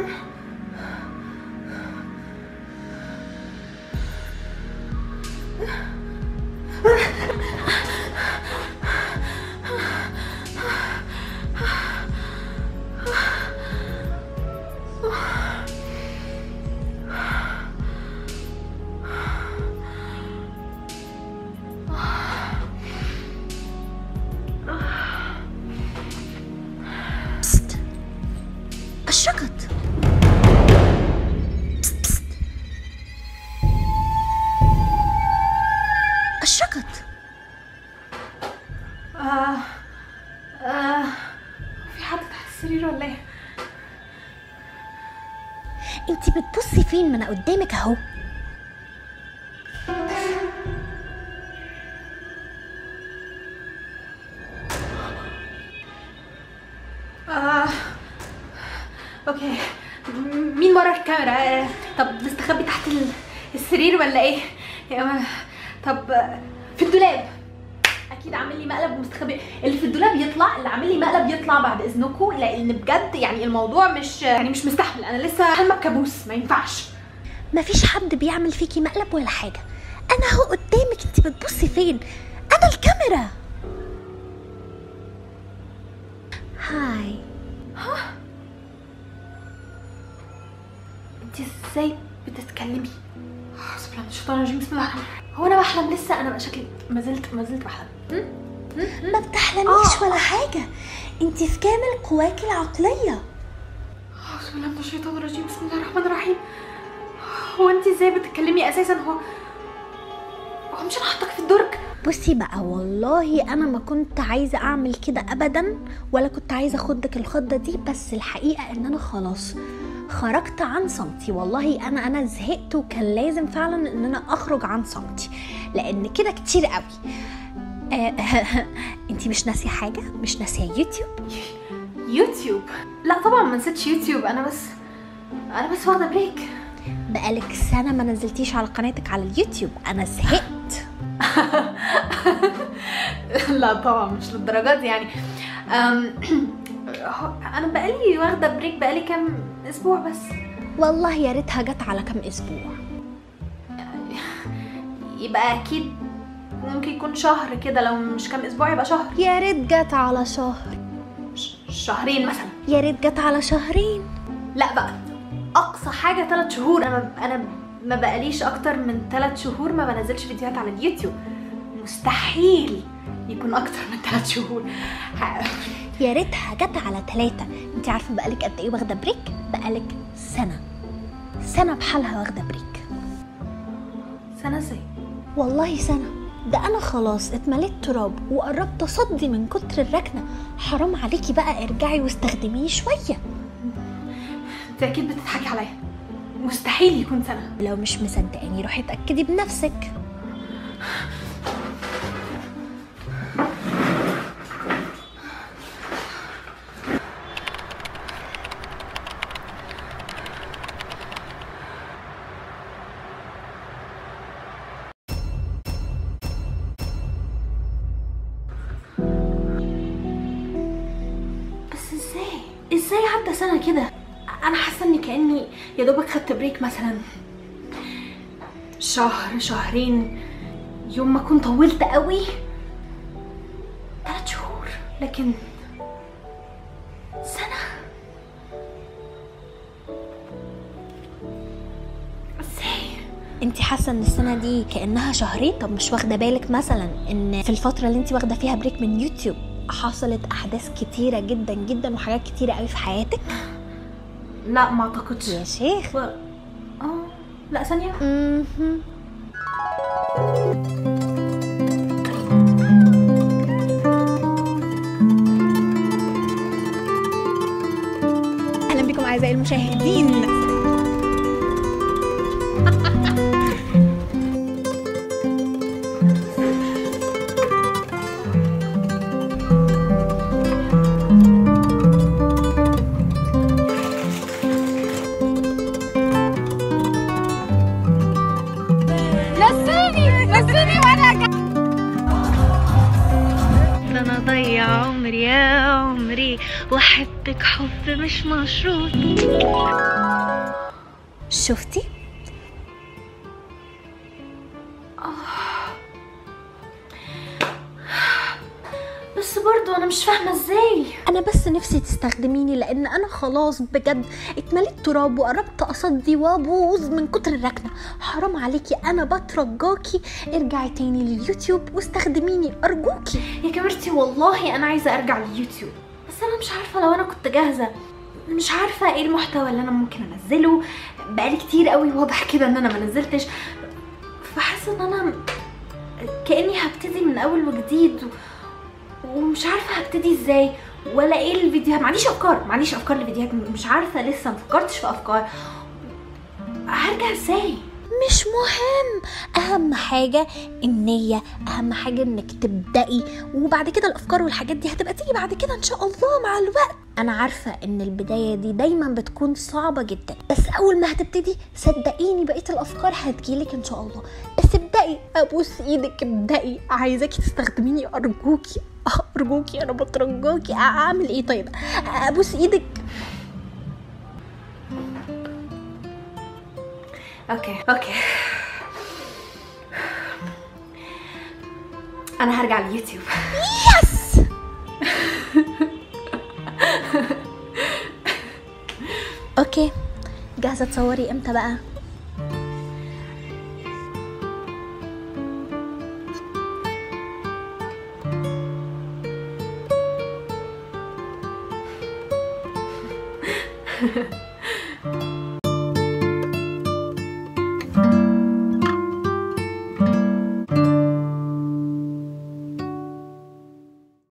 بست الشقط بست بست الشقط آه آه في حد تحت السرير ولا ايه؟ انت بتبصي فين ما انا قدامك اهو آه اوكي م- مين ورا الكاميرا؟ آه، طب مستخبي تحت ال- السرير ولا ايه؟ يا ما- طب آه، في الدولاب اكيد عامل لي مقلب ومستخبي اللي في الدولاب يطلع اللي عامل لي مقلب يطلع بعد اذنكم لان بجد يعني الموضوع مش يعني مش مستحمل انا لسه حلمه بكابوس ما ينفعش مفيش حد بيعمل فيكي مقلب ولا حاجه انا اهو قدامك انت بتبصي فين انا الكاميرا هاي انت ازاي بتتكلمي؟ حسب الله من الشيطان الرجيم بسم الله الرحمن الرحيم هو انا بحلم لسه انا بقى شكلي ما زلت ما زلت بحلم هم؟ ما بتحلميش ولا حاجه انت في كامل قواك العقليه أعوذ بالله من الشيطان الرجيم بسم الله الرحمن الرحيم هو انت ازاي بتتكلمي اساسا هو هو مش انا حاطك في الدرج بصي بقى والله انا ما كنت عايزه اعمل كده ابدا ولا كنت عايزه اخدك الخضه دي بس الحقيقه ان انا خلاص خرجت عن صمتي والله انا انا زهقت وكان لازم فعلا ان انا اخرج عن صمتي لان كده كتير قوي انتي مش ناسيه حاجه مش ناسيه يوتيوب يوتيوب لا طبعا ما نسيتش يوتيوب انا بس انا بس واخده بريك بقالك سنه ما نزلتيش على قناتك على اليوتيوب انا زهقت لا طبعا مش للدرجات دي يعني أم... هو- انا بقالي واخده بريك بقالي كام اسبوع بس والله يا ريتها جت على كام اسبوع يبقى اكيد ممكن يكون شهر كده لو مش كام اسبوع يبقى شهر يا ريت جت على شهر ش- شهرين مثلا يا ريت جت على شهرين لا بقى اقصى حاجه ثلاث شهور انا انا ما بقاليش اكتر من ثلاث شهور ما بنزلش فيديوهات على اليوتيوب مستحيل يكون اكتر من ثلاث شهور ه- يا ريتها جت على ثلاثة انت عارفة بقالك قد ايه واخدة بريك بقالك سنة سنة بحالها واخدة بريك سنه ازاي والله سنة ده انا خلاص اتمليت تراب وقربت اصدي من كتر الركنة حرام عليكي بقى ارجعي واستخدميه شوية انت اكيد بتضحكي عليا مستحيل يكون سنه لو مش مصدقاني روحي اتأكدي بنفسك بس ازاي ازاي عدى سنه كده انا حاسه اني كاني يا دوبك خدت بريك مثلا شهر شهرين يوم ما كنت طولت قوي ثلاث شهور لكن سنه ازاي انت حاسة ان السنة دي كأنها شهرين طب مش واخدة بالك مثلا ان في الفترة اللي انت واخدة فيها بريك من يوتيوب حصلت احداث كتيرة جدا جدا وحاجات كتيرة قوي في حياتك لا ما اعتقدش يا شيخ اه لا ثانيه مهم. اهلا بكم اعزائي المشاهدين عايزة انا اضيع عمري يا عمري واحبك حب مش مشروط شفتي بس برضو انا مش فاهمه ازاي انا بس نفسي تستخدميني لان انا خلاص بجد اتمليت تراب وقربت اصدي وابوظ من كتر الركنه حرام عليكي انا بترجاكي ارجعي تاني لليوتيوب واستخدميني ارجوكي يا كاميرتي والله انا عايزه ارجع لليوتيوب بس انا مش عارفه لو انا كنت جاهزه مش عارفه ايه المحتوى اللي انا ممكن انزله بقالي كتير قوي واضح كده ان انا ما نزلتش فحاسه ان انا كاني هبتدي من اول وجديد و... ومش عارفه هبتدي ازاي ولا ايه الفيديوهات ما عنديش افكار ما عنديش افكار لفيديوهات مش عارفه لسه ما فكرتش في افكار هرجع ازاي مش مهم اهم حاجة النية اهم حاجة انك تبدأي وبعد كده الافكار والحاجات دي هتبقى تيجي بعد كده ان شاء الله مع الوقت انا عارفة ان البداية دي دايما بتكون صعبة جدا بس اول ما هتبتدي صدقيني بقية الافكار هتجيلك ان شاء الله بس ابدأي ابوس ايدك ابدأي عايزاكي تستخدميني ارجوكي ارجوكي انا بترجاكي اعمل ايه طيب ابوس ايدك اوكي اوكي انا هرجع اليوتيوب يس اوكي جاهزه تصوري امتى بقى